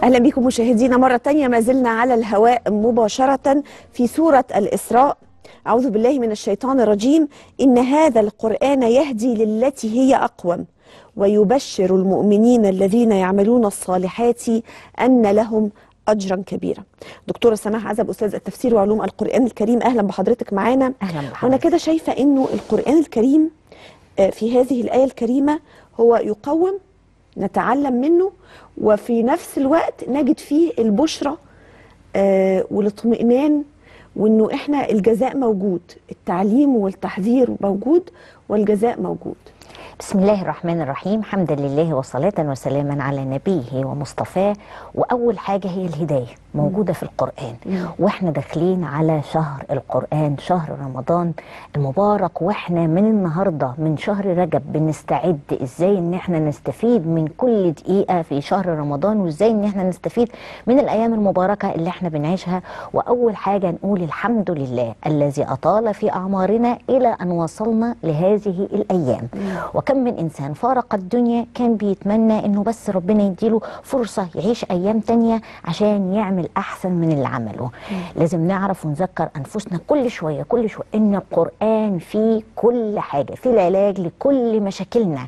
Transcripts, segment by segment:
أهلا بكم مشاهدينا مرة تانية ما زلنا على الهواء مباشرة في سورة الإسراء أعوذ بالله من الشيطان الرجيم إن هذا القرآن يهدي للتي هي أقوم ويبشر المؤمنين الذين يعملون الصالحات أن لهم أجرا كبيرا دكتورة سماح عزب أستاذ التفسير وعلوم القرآن الكريم أهلا بحضرتك معانا أهلا وأنا بحضرتك كده شايفة إنه القرآن الكريم آه، في هذه الآية الكريمة هو يقوم نتعلم منه وفي نفس الوقت نجد فيه البشرى آه، والاطمئنان وانه احنا الجزاء موجود التعليم والتحذير موجود والجزاء موجود بسم الله الرحمن الرحيم حمدا لله وصلاة وسلاما على نبيه ومصطفاه وأول حاجة هي الهداية موجودة في القرآن وإحنا داخلين على شهر القرآن شهر رمضان المبارك وإحنا من النهاردة من شهر رجب بنستعد إزاي إن إحنا نستفيد من كل دقيقة في شهر رمضان وإزاي إن إحنا نستفيد من الأيام المباركة اللي إحنا بنعيشها وأول حاجة نقول الحمد لله الذي أطال في أعمارنا إلى أن وصلنا لهذه الأيام وكم من إنسان فارق الدنيا كان بيتمنى إنه بس ربنا يديله فرصة يعيش أيام تانية عشان يعمل أحسن من اللي عمله لازم نعرف ونذكر أنفسنا كل شوية كل شوية إن القرآن فيه كل حاجة فيه العلاج لكل مشاكلنا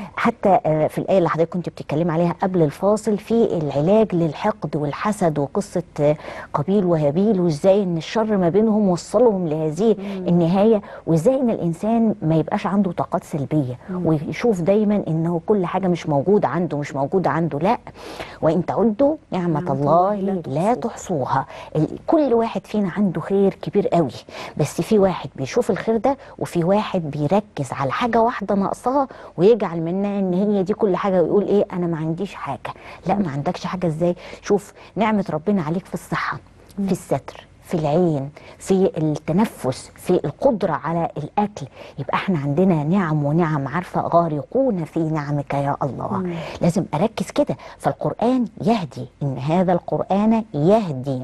حتى آه، في الآية اللي حضرتك كنت بتتكلم عليها قبل الفاصل في العلاج للحقد والحسد وقصة آه، قابيل وهابيل وإزاي إن الشر ما بينهم وصلهم لهذه النهاية وإزاي إن الإنسان ما يبقاش عنده طاقات سلبية ويشوف دايما إنه كل حاجة مش موجودة عنده مش موجودة عنده لا وإن تعدوا نعمة نعمة الله الله لا لا تحصوها ال- كل واحد فينا عنده خير كبير قوي بس في واحد بيشوف الخير ده وفي واحد بيركز على حاجة واحدة ناقصاها ويجعل منها ان هي دي كل حاجة ويقول ايه انا ما عنديش حاجة لا ما عندكش حاجة ازاي شوف نعمة ربنا عليك في الصحة في الستر في العين في التنفس في القدرة على الأكل يبقى احنا عندنا نعم ونعم عارفة غارقون في نعمك يا الله لازم أركز كده فالقرآن يهدي إن هذا القرآن يهدي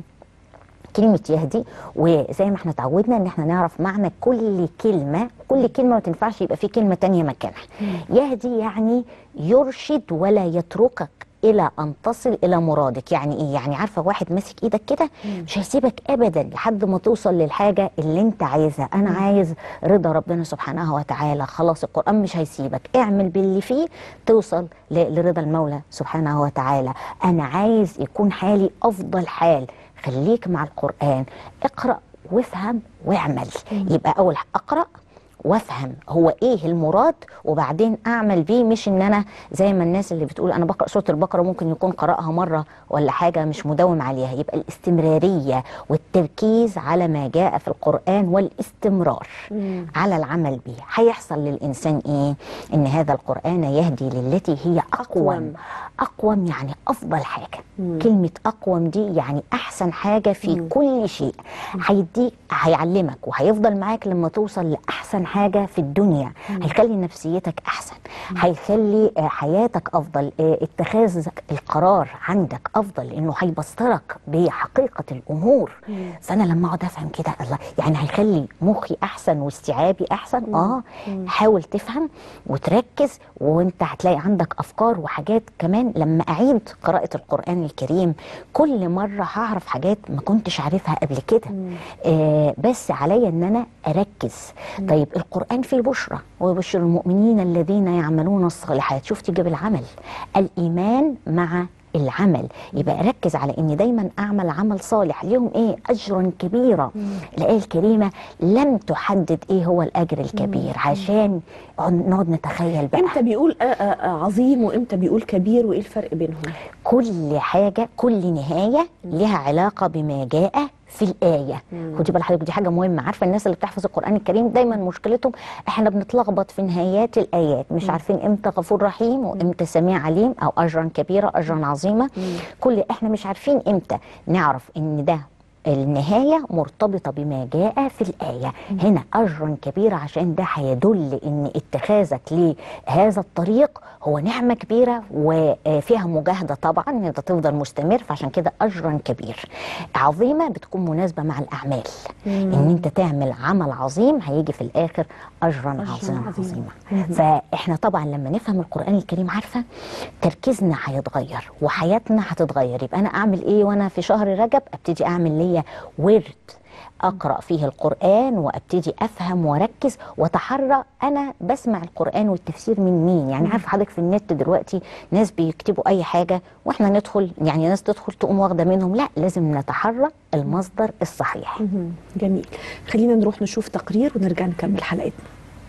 كلمة يهدي وزي ما احنا اتعودنا ان احنا نعرف معنى كل كلمة كل كلمة ما تنفعش يبقى في كلمة تانية مكانها يهدي يعني يرشد ولا يتركك الى ان تصل الى مرادك يعني ايه يعني عارفه واحد ماسك ايدك كده مش هيسيبك ابدا لحد ما توصل للحاجه اللي انت عايزها انا عايز رضا ربنا سبحانه وتعالى خلاص القران مش هيسيبك اعمل باللي فيه توصل ل- لرضا المولى سبحانه وتعالى انا عايز يكون حالي افضل حال خليك مع القرآن اقرأ وافهم واعمل يبقى أول ح- أقرأ وافهم هو ايه المراد وبعدين اعمل بيه مش ان انا زي ما الناس اللي بتقول انا بقرا سوره البقره ممكن يكون قراها مره ولا حاجه مش مداوم عليها يبقى الاستمراريه والتركيز على ما جاء في القران والاستمرار على العمل به هيحصل للانسان ايه ان هذا القران يهدي للتي هي أقوم. اقوم اقوم يعني افضل حاجه كلمه اقوم دي يعني احسن حاجه في كل شيء هيديك هيعلمك وهيفضل معاك لما توصل لاحسن حاجه في الدنيا هيخلي نفسيتك احسن هيخلي آه، حياتك افضل آه، اتخاذ القرار عندك افضل لانه هيبصرك بحقيقه الامور فانا لما اقعد افهم كده الله يعني هيخلي مخي احسن واستيعابي احسن اه حاول تفهم وتركز وانت هتلاقي عندك افكار وحاجات كمان لما اعيد قراءه القران الكريم كل مره هعرف حاجات ما كنتش عارفها قبل كده آه بس عليا ان انا اركز طيب القران فيه بشرى ويبشر المؤمنين الذين يعملون الصالحات شفتي جاب العمل الايمان مع العمل يبقى اركز على اني دايما اعمل عمل صالح ليهم ايه اجرا كبيرا الايه الكريمه لم تحدد ايه هو الاجر الكبير عشان نقعد نتخيل بقى امتى بيقول آه آه آه عظيم وامتى بيقول كبير وايه الفرق بينهم كل حاجة كل نهاية لها علاقة بما جاء في الآية خدي بال حضرتك دي حاجة مهمة عارفة الناس اللي بتحفظ القرآن الكريم دايما مشكلتهم احنا بنتلخبط في نهايات الآيات مش عارفين امتى غفور رحيم وامتى سميع عليم أو أجرا كبيرا أجرا عظيما كل احنا مش عارفين امتى نعرف ان ده النهايه مرتبطه بما جاء في الايه هنا اجرا كبيرا عشان ده هيدل ان اتخاذك لهذا الطريق هو نعمه كبيره وفيها مجاهده طبعا ان انت تفضل مستمر فعشان كده اجرا كبير عظيمه بتكون مناسبه مع الاعمال ان انت تعمل عمل عظيم هيجي في الاخر اجرا عظيما عظيما. عظيما فاحنا طبعا لما نفهم القران الكريم عارفه تركيزنا هيتغير وحياتنا هتتغير يبقى انا اعمل ايه وانا في شهر رجب ابتدي اعمل ليا ورد اقرا فيه القران وابتدي افهم واركز واتحرى انا بسمع القران والتفسير من مين يعني عارف حضرتك في النت دلوقتي ناس بيكتبوا اي حاجه واحنا ندخل يعني ناس تدخل تقوم واخده منهم لا لازم نتحرى المصدر الصحيح مهم. جميل خلينا نروح نشوف تقرير ونرجع نكمل حلقتنا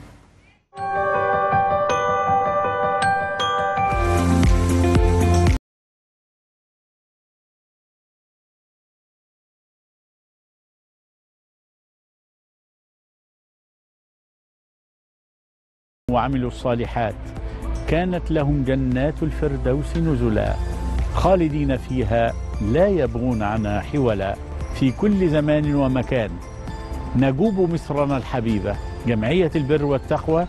وعملوا الصالحات كانت لهم جنات الفردوس نزلا خالدين فيها لا يبغون عنها حولا في كل زمان ومكان نجوب مصرنا الحبيبة جمعية البر والتقوى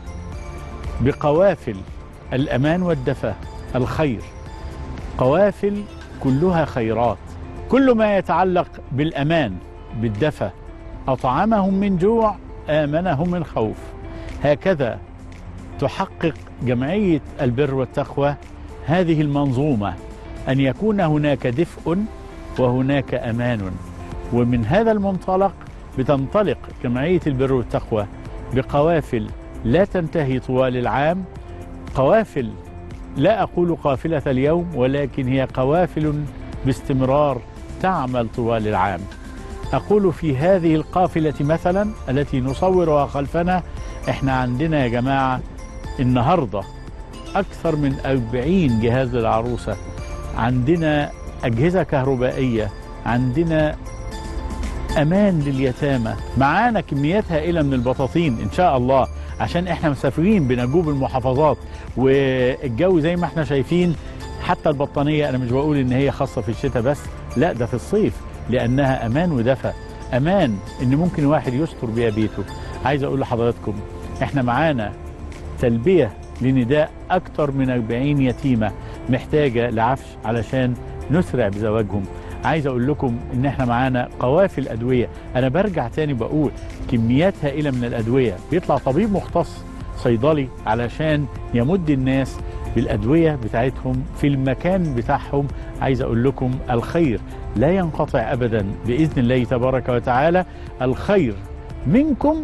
بقوافل الأمان والدفى الخير قوافل كلها خيرات كل ما يتعلق بالأمان بالدفى أطعمهم من جوع آمنهم من خوف هكذا تحقق جمعية البر والتقوى هذه المنظومة أن يكون هناك دفء وهناك أمان ومن هذا المنطلق بتنطلق جمعية البر والتقوى بقوافل لا تنتهي طوال العام قوافل لا أقول قافلة اليوم ولكن هي قوافل باستمرار تعمل طوال العام أقول في هذه القافلة مثلا التي نصورها خلفنا احنا عندنا يا جماعة النهاردة أكثر من 40 جهاز للعروسة عندنا أجهزة كهربائية عندنا أمان لليتامى معانا كميات هائلة من البطاطين إن شاء الله عشان احنا مسافرين بنجوب المحافظات والجو زي ما احنا شايفين حتى البطانية أنا مش بقول إن هي خاصة في الشتاء بس لا ده في الصيف لأنها أمان ودفى أمان إن ممكن واحد يستر بيها بيته عايز أقول لحضراتكم احنا معانا تلبية لنداء أكثر من 40 يتيمة محتاجة لعفش علشان نسرع بزواجهم عايز أقول لكم إن إحنا معانا قوافل أدوية أنا برجع تاني بقول كميات هائلة من الأدوية بيطلع طبيب مختص صيدلي علشان يمد الناس بالأدوية بتاعتهم في المكان بتاعهم عايز أقول لكم الخير لا ينقطع أبدا بإذن الله تبارك وتعالى الخير منكم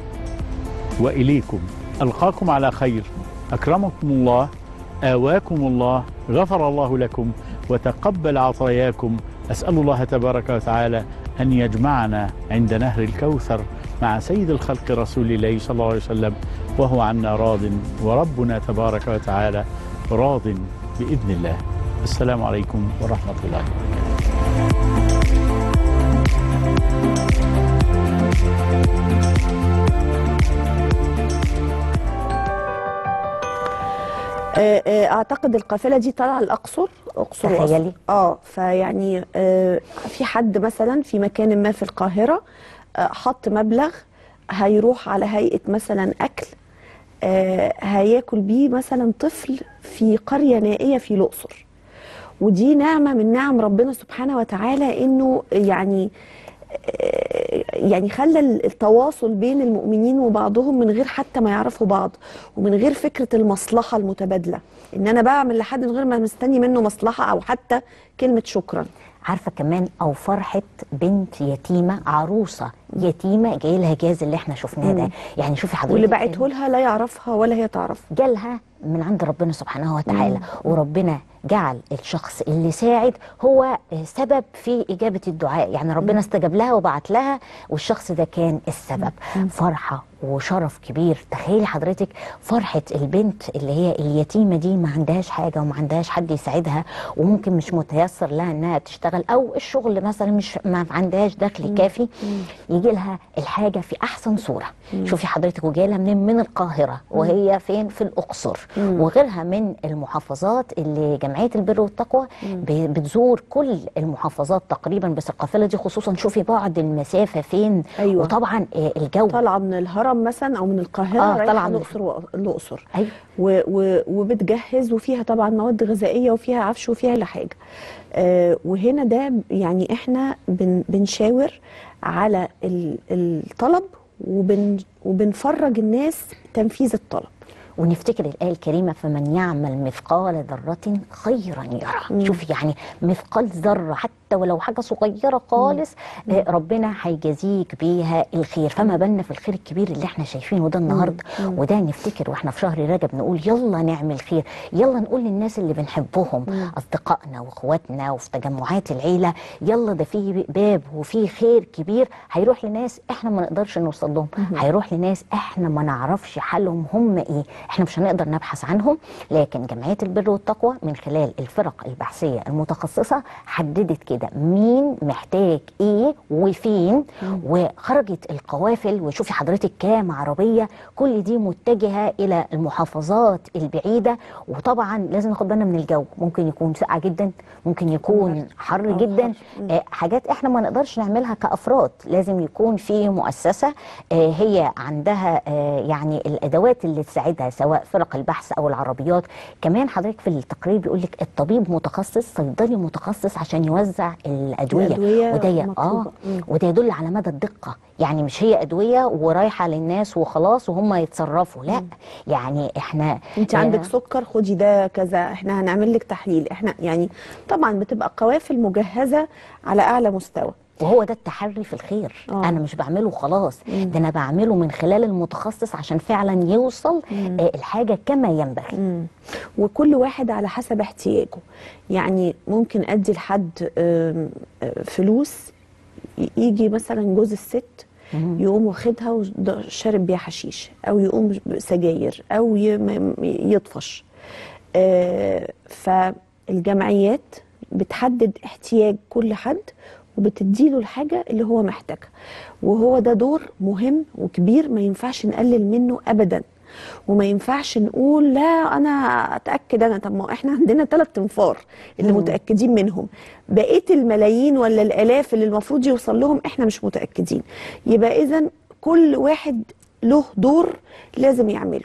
وإليكم ألقاكم على خير أكرمكم الله آواكم الله غفر الله لكم وتقبل عطاياكم أسأل الله تبارك وتعالى أن يجمعنا عند نهر الكوثر مع سيد الخلق رسول الله صلى الله عليه وسلم وهو عنا راض وربنا تبارك وتعالى راض بإذن الله السلام عليكم ورحمة الله وبركاته آه، آه، اعتقد القافله دي طالعه الاقصر اقصر وأسوان. تخيلي. اه فيعني آه، في حد مثلا في مكان ما في القاهره آه، حط مبلغ هيروح على هيئه مثلا اكل آه، هياكل بيه مثلا طفل في قريه نائيه في الاقصر ودي نعمه من نعم ربنا سبحانه وتعالى انه يعني يعني خلى التواصل بين المؤمنين وبعضهم من غير حتى ما يعرفوا بعض ومن غير فكرة المصلحة المتبادلة ان انا بعمل لحد من غير ما مستني منه مصلحة او حتى كلمة شكرا عارفه كمان او فرحه بنت يتيمه عروسه يتيمه جاي لها جاز اللي احنا شفناه ده يعني شوفي حضرتك واللي بعته لها لا يعرفها ولا هي تعرف جالها من عند ربنا سبحانه وتعالى وربنا جعل الشخص اللي ساعد هو سبب في إجابة الدعاء يعني ربنا استجاب لها وبعت لها والشخص ده كان السبب فرحة وشرف كبير تخيلي حضرتك فرحة البنت اللي هي اليتيمة دي ما عندهاش حاجة وما عندهاش حد يساعدها وممكن مش متيسر لها انها تشتغل او الشغل مثلا مش ما عندهاش دخل كافي يجي لها الحاجه في احسن صوره شوفي حضرتك وجايه لها منين من القاهره وهي فين في الاقصر وغيرها من المحافظات اللي جمعيه البر والتقوى ب- بتزور كل المحافظات تقريبا بس القافله دي خصوصا شوفي بعد المسافه فين أيوة. وطبعا آه، الجو طالعه من الهرم مثلا او من القاهره آه، رايحه طالعة من- الاقصر و- الاقصر ايوه و و وبتجهز وفيها طبعا مواد غذائيه وفيها عفش وفيها كل حاجه آه وهنا ده يعني احنا بن بنشاور على ال- الطلب وبن وبنفرج الناس تنفيذ الطلب ونفتكر الآية الكريمة فمن يعمل مثقال ذرة خيرا يرى شوف يعني مثقال ذرة حتى ولو حاجة صغيرة خالص آه، ربنا هيجازيك بيها الخير فما بالنا في الخير الكبير اللي احنا شايفينه ده النهاردة وده نفتكر واحنا في شهر رجب نقول يلا نعمل خير يلا نقول للناس اللي بنحبهم أصدقائنا وإخواتنا وفي تجمعات العيلة يلا ده في باب وفي خير كبير هيروح لناس احنا ما نقدرش نوصل لهم هيروح لناس احنا ما نعرفش حالهم هم ايه احنا مش هنقدر نبحث عنهم لكن جمعيه البر والتقوى من خلال الفرق البحثيه المتخصصه حددت كده مين محتاج ايه وفين وخرجت القوافل وشوفي حضرتك كام عربيه كل دي متجهه الى المحافظات البعيده وطبعا لازم ناخد بالنا من الجو ممكن يكون ساقع جدا ممكن يكون حر أو جدا حر. مم. آه، حاجات احنا ما نقدرش نعملها كافراد لازم يكون في مؤسسه آه، هي عندها آه، يعني الادوات اللي تساعدها سواء فرق البحث او العربيات كمان حضرتك في التقرير بيقول لك الطبيب متخصص صيدلي متخصص عشان يوزع الادويه, الأدوية وده ي- اه مطلوبة. مم. وده يدل على مدى الدقه يعني مش هي ادويه ورايحه للناس وخلاص وهم يتصرفوا لا يعني احنا انت آه، عندك سكر خدي ده كذا احنا هنعمل لك تحليل احنا يعني طبعا بتبقى قوافل مجهزه على اعلى مستوى وهو ده التحري في الخير آه. انا مش بعمله خلاص ده انا بعمله من خلال المتخصص عشان فعلا يوصل آه الحاجه كما ينبغي مم. وكل واحد على حسب احتياجه يعني ممكن ادي لحد آم، آه، فلوس ي- يجي مثلا جوز الست يقوم واخدها وشارب بيها حشيش او يقوم سجاير او ي- م- يطفش آه، فالجمعيات بتحدد احتياج كل حد وبتديله الحاجة اللي هو محتاجها وهو ده دور مهم وكبير ما ينفعش نقلل منه أبدا وما ينفعش نقول لا انا اتاكد انا طب ما احنا عندنا ثلاث انفار اللي متاكدين منهم بقيه الملايين ولا الالاف اللي المفروض يوصل لهم احنا مش متاكدين يبقى اذا كل واحد له دور لازم يعمله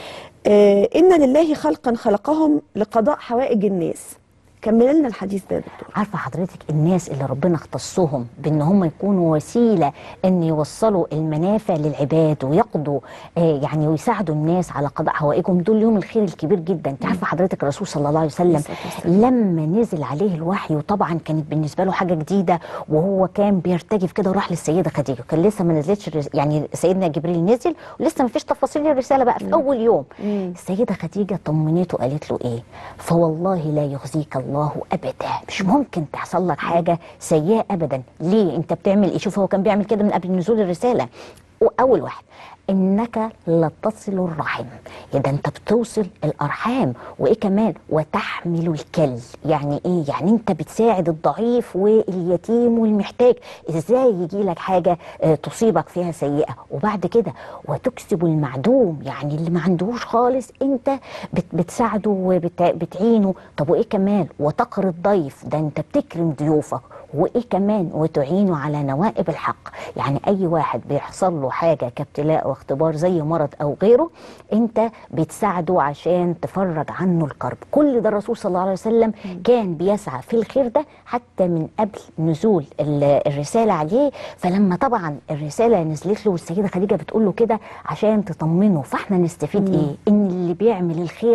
آه ان لله خلقا خلقهم لقضاء حوائج الناس كمل لنا الحديث ده يا دكتور عارفه حضرتك الناس اللي ربنا اختصهم بان هم يكونوا وسيله ان يوصلوا المنافع للعباد ويقضوا آه يعني ويساعدوا الناس على قضاء حوائجهم دول يوم الخير الكبير جدا انت عارفه حضرتك الرسول صلى الله عليه وسلم الصلاة والسلام. لما نزل عليه الوحي وطبعا كانت بالنسبه له حاجه جديده وهو كان بيرتجف كده وراح للسيده خديجه كان لسه ما نزلتش الرس- يعني سيدنا جبريل نزل ولسه ما فيش تفاصيل الرساله بقى في اول يوم مم. السيده خديجه طمنته قالت له ايه فوالله لا يخزيك الله ابدا مش ممكن تحصل لك حاجه سيئه ابدا ليه انت بتعمل ايه شوف هو كان بيعمل كده من قبل نزول الرساله اول واحد انك لتصل الرحم ده انت بتوصل الارحام وايه كمان وتحمل الكل يعني ايه يعني انت بتساعد الضعيف واليتيم والمحتاج ازاي يجي لك حاجه آه، تصيبك فيها سيئه وبعد كده وتكسب المعدوم يعني اللي ما عندهوش خالص انت بت بتساعده وبتعينه طب وايه كمان وتقر الضيف ده انت بتكرم ضيوفك وايه كمان وتعينه على نوائب الحق يعني اي واحد بيحصل له حاجه كابتلاء واختبار زي مرض او غيره انت بتساعده عشان تفرج عنه الكرب كل ده الرسول صلى الله عليه وسلم كان بيسعى في الخير ده حتى من قبل نزول ال- الرساله عليه فلما طبعا الرساله نزلت له والسيده خديجه بتقول له كده عشان تطمنه فاحنا نستفيد ايه ان اللي بيعمل الخير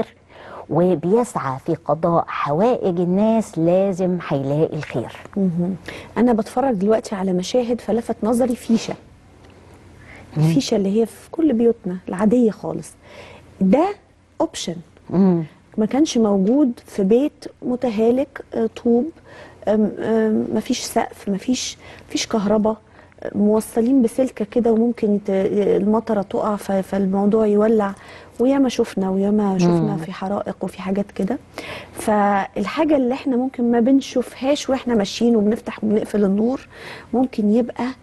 وبيسعى في قضاء حوائج الناس لازم هيلاقي الخير مهم. انا بتفرج دلوقتي على مشاهد فلفت نظري فيشه الفيشه اللي هي في كل بيوتنا العاديه خالص ده اوبشن مم. ما كانش موجود في بيت متهالك آه، طوب آم، آم، مفيش سقف مفيش مفيش كهرباء آه، موصلين بسلكه كده وممكن ت- المطره تقع ف- فالموضوع يولع وياما شفنا وياما شفنا في حرائق وفي حاجات كده فالحاجه اللي احنا ممكن ما بنشوفهاش واحنا ماشيين وبنفتح وبنقفل النور ممكن يبقى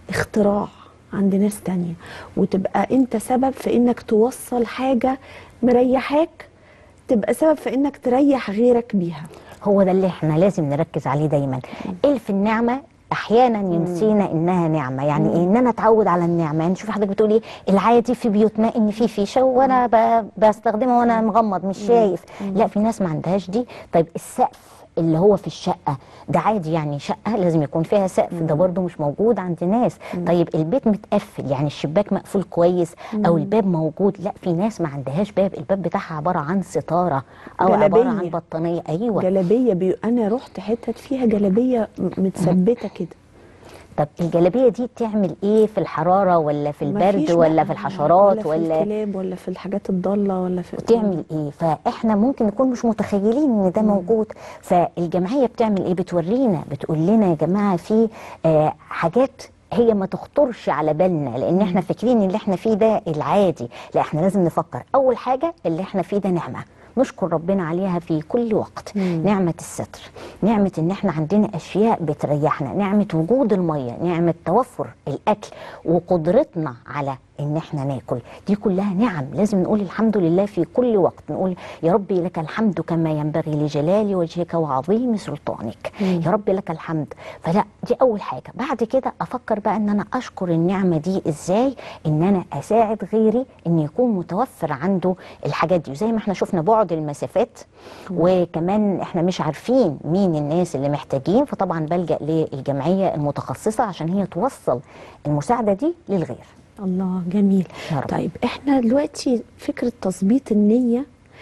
اختراع عند ناس تانية وتبقى انت سبب في انك توصل حاجة مريحاك تبقى سبب في انك تريح غيرك بيها هو ده اللي احنا لازم نركز عليه دايما الف النعمه احيانا ينسينا انها نعمه يعني ايه ان انا اتعود على النعمه يعني شوف حضرتك بتقولي العادي في بيوتنا ان في فيشه وانا ب- بستخدمها وانا مغمض مش شايف لا في ناس ما عندهاش دي طيب السقف اللي هو في الشقه ده عادي يعني شقه لازم يكون فيها سقف ده برضو مش موجود عند ناس طيب البيت متقفل يعني الشباك مقفول كويس او الباب موجود لا في ناس ما عندهاش باب الباب بتاعها عباره عن ستاره او عباره عن جلابية. بطانيه ايوه جلابية بي... انا رحت حتت فيها جلابية م- متثبتة كده طب الجلابيه دي تعمل ايه في الحراره ولا في مفيش البرد بقى، ولا في الحشرات ولا في ولا الكلاب ولا في الحاجات الضالة ولا في بتعمل ايه فاحنا ممكن نكون مش متخيلين ان ده موجود فالجمعيه بتعمل ايه بتورينا بتقول لنا يا جماعه في آه حاجات هي ما تخطرش على بالنا لان احنا فاكرين اللي احنا فيه ده العادي لا احنا لازم نفكر اول حاجه اللي احنا فيه ده نعمه نشكر ربنا عليها في كل وقت مم. نعمة الستر نعمة ان احنا عندنا اشياء بتريحنا نعمة وجود المية نعمة توفر الاكل وقدرتنا على ان احنا ناكل دي كلها نعم لازم نقول الحمد لله في كل وقت نقول يا ربي لك الحمد كما ينبغي لجلال وجهك وعظيم سلطانك مم. يا رب لك الحمد فلا دي اول حاجه بعد كده افكر بقى ان انا اشكر النعمه دي ازاي ان انا اساعد غيري ان يكون متوفر عنده الحاجات دي وزي ما احنا شفنا بعد المسافات وكمان احنا مش عارفين مين الناس اللي محتاجين فطبعا بلجا للجمعيه المتخصصه عشان هي توصل المساعده دي للغير الله جميل يا رب. طيب احنا دلوقتي فكرة تظبيط النية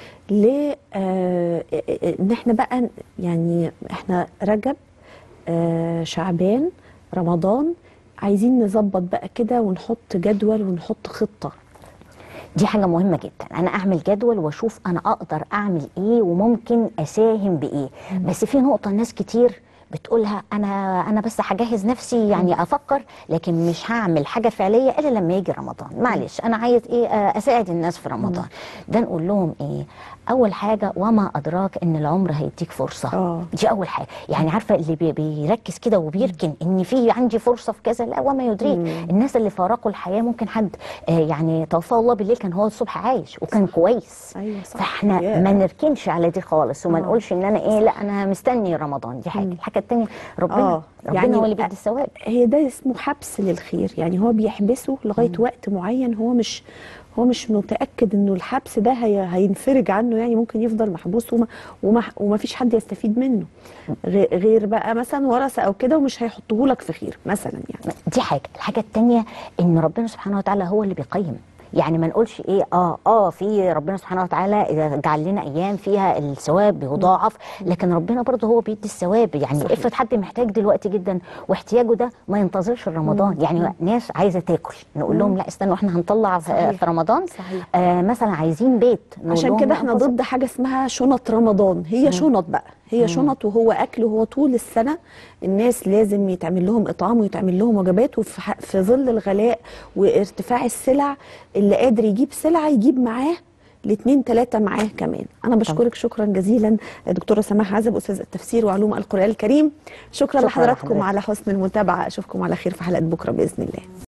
ل آه ان احنا بقى يعني احنا رجب آه شعبان رمضان عايزين نظبط بقى كده ونحط جدول ونحط خطة دي حاجة مهمة جدا أنا أعمل جدول وأشوف أنا أقدر أعمل إيه وممكن أساهم بإيه بس في نقطة ناس كتير بتقولها انا انا بس هجهز نفسي يعني افكر لكن مش هعمل حاجه فعليه الا لما يجي رمضان معلش انا عايز ايه آه، اساعد الناس في رمضان ده نقول لهم ايه اول حاجه وما ادراك ان العمر هيديك فرصه آه. دي اول حاجه يعني عارفه اللي بي- بيركز كده وبيركن ان في عندي فرصه في كذا لا وما يدريك الناس اللي فارقوا الحياه ممكن حد آه، يعني توفاه الله بالليل كان هو الصبح عايش وكان كويس أيوة صح. فاحنا ياه. ما نركنش على دي خالص وما آه. نقولش ان انا ايه لا انا مستني رمضان دي حاجه الحاجه الثانيه ربنا آه، ربنا يعني هو اللي بيدي الثواب هي ده اسمه حبس للخير يعني هو بيحبسه لغايه وقت معين هو مش هو مش متاكد انه الحبس ده هي هينفرج عنه يعني ممكن يفضل محبوس وما وما, وما فيش حد يستفيد منه غ- غير بقى مثلا ورثه او كده ومش هيحطوه لك في خير مثلا يعني دي حاجه الحاجه الثانيه ان ربنا سبحانه وتعالى هو اللي بيقيم يعني ما نقولش ايه اه اه في ربنا سبحانه وتعالى جعل لنا ايام فيها الثواب بيضاعف لكن ربنا برضه هو بيدي الثواب يعني صحيح. افرض حد محتاج دلوقتي جدا واحتياجه ده ما ينتظرش رمضان يعني ناس عايزه تاكل نقول لهم لا استنوا احنا هنطلع في, صحيح. في رمضان صحيح. آه مثلا عايزين بيت نقول عشان لهم كده لا احنا انتظروا. ضد حاجه اسمها شنط رمضان هي شنط بقى هي شنط وهو اكل وهو طول السنه الناس لازم يتعمل لهم اطعام ويتعمل لهم وجبات وفي ح- في ظل الغلاء وارتفاع السلع اللي قادر يجيب سلعه يجيب معاه الاثنين ثلاثة معاه كمان أنا بشكرك شكرا جزيلا دكتورة سماح عزب أستاذ التفسير وعلوم القرآن الكريم شكرا, شكرا لحضراتكم لحضرتك. على حسن المتابعة أشوفكم على خير في حلقة بكرة بإذن الله